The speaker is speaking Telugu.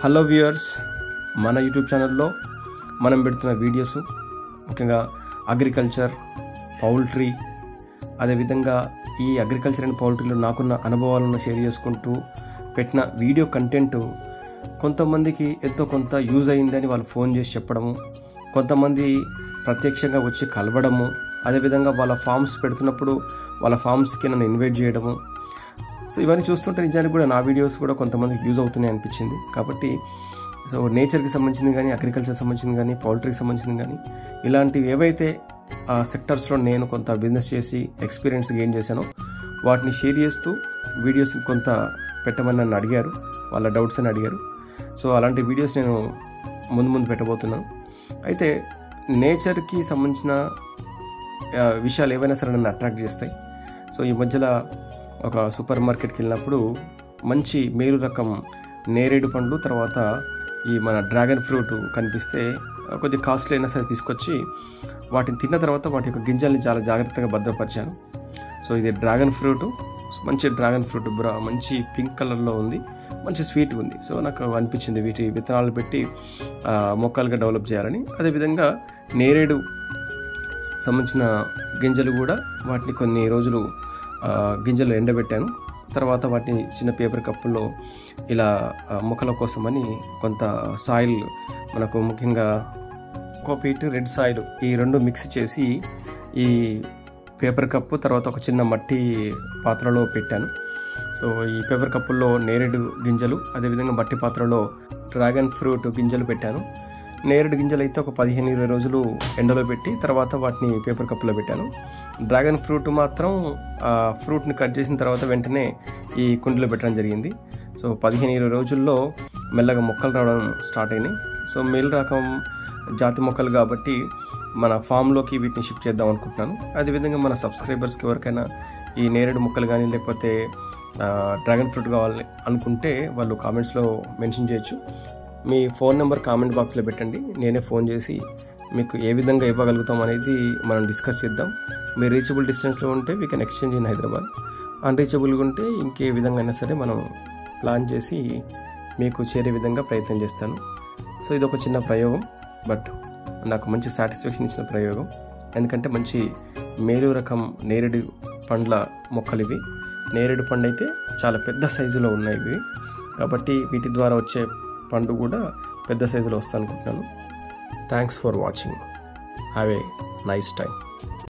హలో వ్యూయర్స్ మన యూట్యూబ్ ఛానల్లో మనం పెడుతున్న వీడియోస్ ముఖ్యంగా అగ్రికల్చర్ పౌల్ట్రీ అదేవిధంగా ఈ అగ్రికల్చర్ అండ్ పౌల్ట్రీలో నాకున్న అనుభవాలను షేర్ చేసుకుంటూ పెట్టిన వీడియో కంటెంట్ కొంతమందికి ఎంతో కొంత యూజ్ అయిందని వాళ్ళు ఫోన్ చేసి చెప్పడము కొంతమంది ప్రత్యక్షంగా వచ్చి కలవడము అదేవిధంగా వాళ్ళ ఫామ్స్ పెడుతున్నప్పుడు వాళ్ళ ఫామ్స్కి నన్ను ఇన్వైట్ చేయడము సో ఇవన్నీ చూస్తుంటే నిజానికి కూడా నా వీడియోస్ కూడా కొంతమందికి యూజ్ అవుతున్నాయి అనిపించింది కాబట్టి సో నేచర్కి సంబంధించింది కానీ అగ్రికల్చర్ సంబంధించింది కానీ పౌల్ట్రీకి సంబంధించింది కానీ ఇలాంటివి ఏవైతే ఆ సెక్టర్స్లో నేను కొంత బిజినెస్ చేసి ఎక్స్పీరియన్స్ గెయిన్ చేశానో వాటిని షేర్ చేస్తూ వీడియోస్ కొంత పెట్టమని నన్ను అడిగారు వాళ్ళ డౌట్స్ అని అడిగారు సో అలాంటి వీడియోస్ నేను ముందు ముందు పెట్టబోతున్నాను అయితే నేచర్కి సంబంధించిన ఆ, విషయాలు ఏవైనా సరే నన్ను అట్రాక్ట్ చేస్తాయి సో ఈ మధ్యలో ఒక సూపర్ మార్కెట్కి వెళ్ళినప్పుడు మంచి మేలు రకం నేరేడు పండ్లు తర్వాత ఈ మన డ్రాగన్ ఫ్రూట్ కనిపిస్తే ఆ, కొద్దిగా కాస్ట్లీ అయినా సరే తీసుకొచ్చి వాటిని తిన్న తర్వాత వాటి యొక్క గింజల్ని చాలా జాగ్రత్తగా భద్రపరిచాను సో ఇది డ్రాగన్ ఫ్రూట్ మంచి డ్రాగన్ ఫ్రూట్ బ్రా మంచి పింక్ కలర్లో ఉంది మంచి స్వీట్ ఉంది సో నాకు అనిపించింది వీటి విత్తనాలు పెట్టి ఆ, మొక్కలుగా డెవలప్ చేయాలని అదేవిధంగా నేరేడు సంబంధించిన గింజలు కూడా వాటిని కొన్ని రోజులు ఆ, గింజలు ఎండబెట్టాను తర్వాత వాటిని చిన్న పేపర్ కప్పుల్లో ఇలా ఆ, మొక్కల కోసమని కొంత సాయిల్ మనకు ముఖ్యంగా కోపీట్ రెడ్ సాయిల్ ఈ రెండు మిక్స్ చేసి ఈ పేపర్ కప్పు తర్వాత ఒక చిన్న మట్టి పాత్రలో పెట్టాను సో ఈ పేపర్ కప్పుల్లో నేరేడు గింజలు అదేవిధంగా మట్టి పాత్రలో డ్రాగన్ ఫ్రూట్ గింజలు పెట్టాను నేరేడు గింజలు అయితే ఒక పదిహేను ఇరవై రోజులు ఎండలో పెట్టి తర్వాత వాటిని పేపర్ కప్పులో పెట్టాను డ్రాగన్ ఫ్రూట్ మాత్రం ఆ ఫ్రూట్ని కట్ చేసిన తర్వాత వెంటనే ఈ కుండీలో పెట్టడం జరిగింది సో పదిహేను ఇరవై రోజుల్లో మెల్లగా మొక్కలు రావడం స్టార్ట్ అయినాయి సో మేలు రకం జాతి మొక్కలు కాబట్టి మన ఫామ్లోకి వీటిని షిఫ్ట్ చేద్దాం అనుకుంటున్నాను అదేవిధంగా మన సబ్స్క్రైబర్స్కి ఎవరికైనా ఈ నేరేడు మొక్కలు కానీ లేకపోతే ఆ, డ్రాగన్ ఫ్రూట్ కావాలి అనుకుంటే వాళ్ళు కామెంట్స్లో మెన్షన్ చేయొచ్చు మీ ఫోన్ నెంబర్ కామెంట్ బాక్స్లో పెట్టండి నేనే ఫోన్ చేసి మీకు ఏ విధంగా ఇవ్వగలుగుతాం అనేది మనం డిస్కస్ చేద్దాం మీరు రీచబుల్ డిస్టెన్స్లో ఉంటే we can exchange in Hyderabad అన్రీచబుల్గా ఉంటే ఇంకే విధంగా అయినా సరే మనం ప్లాన్ చేసి మీకు చేరే విధంగా ప్రయత్నం చేస్తాను సో ఇది ఒక చిన్న ప్రయోగం బట్ నాకు మంచి సాటిస్ఫాక్షన్ ఇచ్చిన ప్రయోగం ఎందుకంటే మంచి మేలు రకం నేరేడు పండ్ల మొక్కలు ఇవి నేరేడు పండు అయితే చాలా పెద్ద సైజులో ఉన్నాయి ఇవి కాబట్టి వీటి ద్వారా వచ్చే పండు కూడా పెద్ద సైజులో వస్తుంది అనుకుంటున్నాను thanks for watching have a nice time